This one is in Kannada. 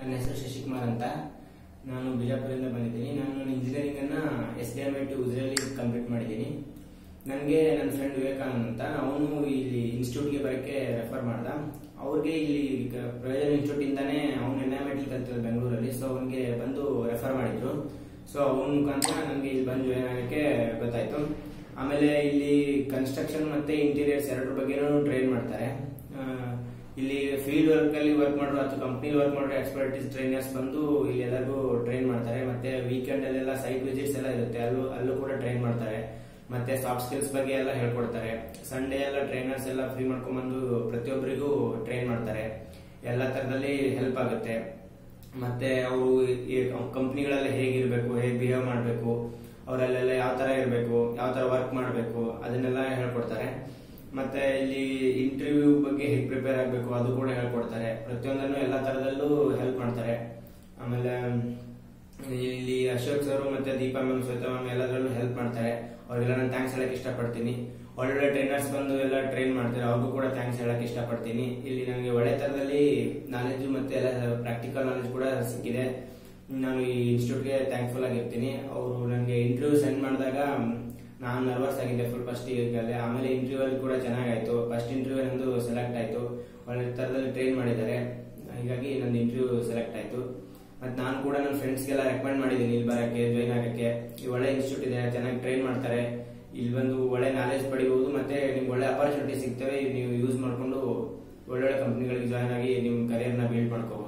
ನನ್ನ ಹೆಸರು ಶಶಿಕುಮಾರ್ ಅಂತ ನಾನು ಬಿಜಾಪುರದಿಂದ ಬಂದಿದ್ದೀನಿ ನಾನು ಇಂಜಿನಿಯರಿಂಗ್ ಅನ್ನ S D M I T ಉಜಿರೆಯಲ್ಲಿ ಕಂಪ್ಲೀಟ್ ಮಾಡಿದ್ದೀನಿ ನನಗೆ ನನ್ನ ಫ್ರೆಂಡ್ ವಿವೇಕಾನಂದ್ ಅಂತ ಅವನು ಇಲ್ಲಿ ಇನ್ಸ್ಟಿಟ್ಯೂಟ್ಗೆ ಬರೋಕ್ಕೆ ರೆಫರ್ ಮಾಡ್ದ ಅವ್ರಿಗೆ ಇಲ್ಲಿ ಕ- ಪ್ರಯೋಜನ ಇನ್ಸ್ಟಿಟ್ಯೂಟ್ ಇಂದಾನೆ ಅವನು ಎನ್ವೈರ್ಮೆಂಟಲ್ ಕಲ್ತಿರೋದು ಬೆಂಗಳೂರಲ್ಲಿ ಸೊ ಅವನಿಗೆ ಬಂದು ರೆಫರ್ ಮಾಡಿದ್ರು ಸೊ ಅವನ ಮುಖಾಂತರ ನನಗೆ ಇಲ್ಲಿ ಬಂದು ಜಾಯ್ನ್ ಆಗಕ್ಕೆ ಗೊತ್ತಾಯ್ತು ಆಮೇಲೆ ಇಲ್ಲಿ ಕನ್ಸ್ಟ್ರಕ್ಷನ್ ಮತ್ತೆ ಇಂಟೀರಿಯರ್ಸ್ ಎರಡರ ಬಗ್ಗೆನೂ ಟ್ರೈನ್ ಮಾಡ್ತಾರೆ ಆ, ಇಲ್ಲಿ ಫೀಲ್ಡ್ ವರ್ಕ್ ಅಲ್ಲಿ ವರ್ಕ್ ಮಾಡೋ ಅಥವಾ ಕಂಪ್ನಿ ವರ್ಕ್ ಮಾಡೋ ಎಕ್ಸ್ಪರ್ಟಿಸ್ ಟ್ರೈನರ್ಸ್ ಬಂದು ಇಲ್ಲಿ ಎಲ್ಲರಿಗೂ ಟ್ರೈನ್ ಮಾಡ್ತಾರೆ ಮತ್ತೆ ವೀಕೆಂಡ್ ಅಲ್ಲೆಲ್ಲ ಸೈಟ್ ವಿಸಿಟ್ಸ್ ಎಲ್ಲ ಇರುತ್ತೆ ಅಲ್ಲೂ ಅಲ್ಲೂ ಕೂಡ ಟ್ರೈನ್ ಮಾಡ್ತಾರೆ ಮತ್ತೆ ಸಾಫ್ಟ್ ಸ್ಕಿಲ್ಸ್ ಬಗ್ಗೆ ಎಲ್ಲ ಹೇಳ್ಕೊಡ್ತಾರೆ ಸಂಡೇ ಎಲ್ಲ ಟ್ರೈನರ್ಸ್ ಎಲ್ಲ ಫ್ರೀ ಮಾಡ್ಕೊಂಡ್ಬಂದು ಪ್ರತಿಯೊಬ್ಬರಿಗೂ ಟ್ರೈನ್ ಮಾಡ್ತಾರೆ ಎಲ್ಲ ತರದಲ್ಲಿ ಹೆಲ್ಪ್ ಆಗುತ್ತೆ ಮತ್ತೆ ಅವರು ಕಂಪ್ನಿಗಳೆಲ್ಲ ಹೇಗಿರ್ಬೇಕು ಹೇಗೆ ಬಿಹೇವ್ ಮಾಡಬೇಕು ಅವರಲ್ಲೆಲ್ಲ ಯಾವ ತರ ಇರಬೇಕು ಯಾವ ತರ ವರ್ಕ್ ಮಾಡಬೇಕು ಅದನ್ನೆಲ್ಲ ಹೇಳ್ಕೊಡ್ತಾರೆ ಮತ್ತೆ ಇಲ್ಲಿ ಇಂಟರ್ವ್ಯೂ ಬಗ್ಗೆ ಹೇಗೆ ಪ್ರಿಪೇರ್ ಆಗಬೇಕು ಅದು ಕೂಡ ಹೇಳ್ಕೊಡ್ತಾರೆ ಪ್ರತಿಯೊಂದನ್ನು ಎಲ್ಲ ತರದಲ್ಲೂ ಹೆಲ್ಪ್ ಮಾಡ್ತಾರೆ ಆಮೇಲೆ ಇಲ್ಲಿ ಅಶೋಕ್ ಸರ್ ಮತ್ತೆ ದೀಪಾ ಮ್ಯಾಮ್ ಶ್ವೇತಾ ಮ್ಯಾಮ್ ಎಲ್ಲದರಲ್ಲೂ ಹೆಲ್ಪ್ ಮಾಡ್ತಾರೆ ಅವ್ರಿಗೆಲ್ಲ ನಾನು ಥ್ಯಾಂಕ್ಸ್ ಹೇಳಕ್ ಇಷ್ಟಪಡ್ತೀನಿ ಒಳ್ಳೊಳ್ಳೆ ಟ್ರೈನರ್ಸ್ ಬಂದು ಎಲ್ಲ ಟ್ರೈನ್ ಮಾಡ್ತಾರೆ ಅವ್ರಿಗೂ ಕೂಡ ಥ್ಯಾಂಕ್ಸ್ ಹೇಳಕ್ ಇಷ್ಟಪಡ್ತೀನಿ ಇಲ್ಲಿ ನನಗೆ ಒಳ್ಳೆ ತರದಲ್ಲಿ ನಾಲೆಜ್ ಮತ್ತೆ ಎಲ್ಲ ಪ್ರಾಕ್ಟಿಕಲ್ ನಾಲೆಜ್ ಕೂಡ ಸಿಕ್ಕಿದೆ ನಾನು ಈ ಇನ್ಸ್ಟಿಟ್ಯೂಟ್ಗೆ ಥ್ಯಾಂಕ್ಫುಲ್ ಆಗಿರ್ತೀನಿ ಅವರು ನನಗೆ ಇಂಟರ್ವ್ಯೂ ಸೆಂಡ್ ಮಾಡಿದಾಗ ನಾನು ನರ್ವಸ್ ಆಗಿದ್ದೆ ಫುಲ್ ಫಸ್ಟ್ ಇಯರ್ಗಲ್ಲೇ ಆಮೇಲೆ ಇಂಟರ್ವ್ಯೂ ಅಲ್ಲಿ ಕೂಡ ಚೆನ್ನಾಗಾಯ್ತು ಫಸ್ಟ್ ಇಂಟರ್ವ್ಯೂ ನಂದು ಸೆಲೆಕ್ಟ್ ಆಯ್ತು ಒಳ್ಳೆ ತರದಲ್ಲಿ ಟ್ರೈನ್ ಮಾಡಿದ್ದಾರೆ ಹೀಗಾಗಿ ನಂದು ಇಂಟರ್ವ್ಯೂ ಸೆಲೆಕ್ಟ್ ಆಯ್ತು ಮತ್ತೆ ನಾನು ಕೂಡ ನನ್ನ ಫ್ರೆಂಡ್ಸ್ಗೆಲ್ಲ ರೆಕಮೆಂಡ್ ಮಾಡಿದ್ದೀನಿ ಇಲ್ಲಿ ಬರಕ್ಕೆ ಜಾಯ್ನ್ ಆಗಕ್ಕೆ ಈ ಒಳ್ಳೆ ಇನ್ಸ್ಟಿಟ್ಯೂಟ್ ಇದೆ ಚೆನ್ನಾಗಿ ಟ್ರೈನ್ ಮಾಡ್ತಾರೆ ಇಲ್ಲಿ ಬಂದು ಒಳ್ಳೆ ನಾಲೆಜ್ ಪಡಿಬಹುದು ಮತ್ತೆ ನಿಮ್ಗೆ ಒಳ್ಳೆ ಅಪರ್ಚುನಿಟಿ ಸಿಗ್ತವೆ ನೀವು ಯೂಸ್ ಮಾಡ್ಕೊಂಡು ಒಳ್ಳೊಳ್ಳೆ ಕಂಪ್ನಿಗಳಿಗೆ ಜಾಯ್ನ್ ಆಗಿ ನಿಮ್ಮ ಕರಿಯರ್ನ ಬಿಲ್ಡ್ ಮಾಡ್ಕೋಬಹುದು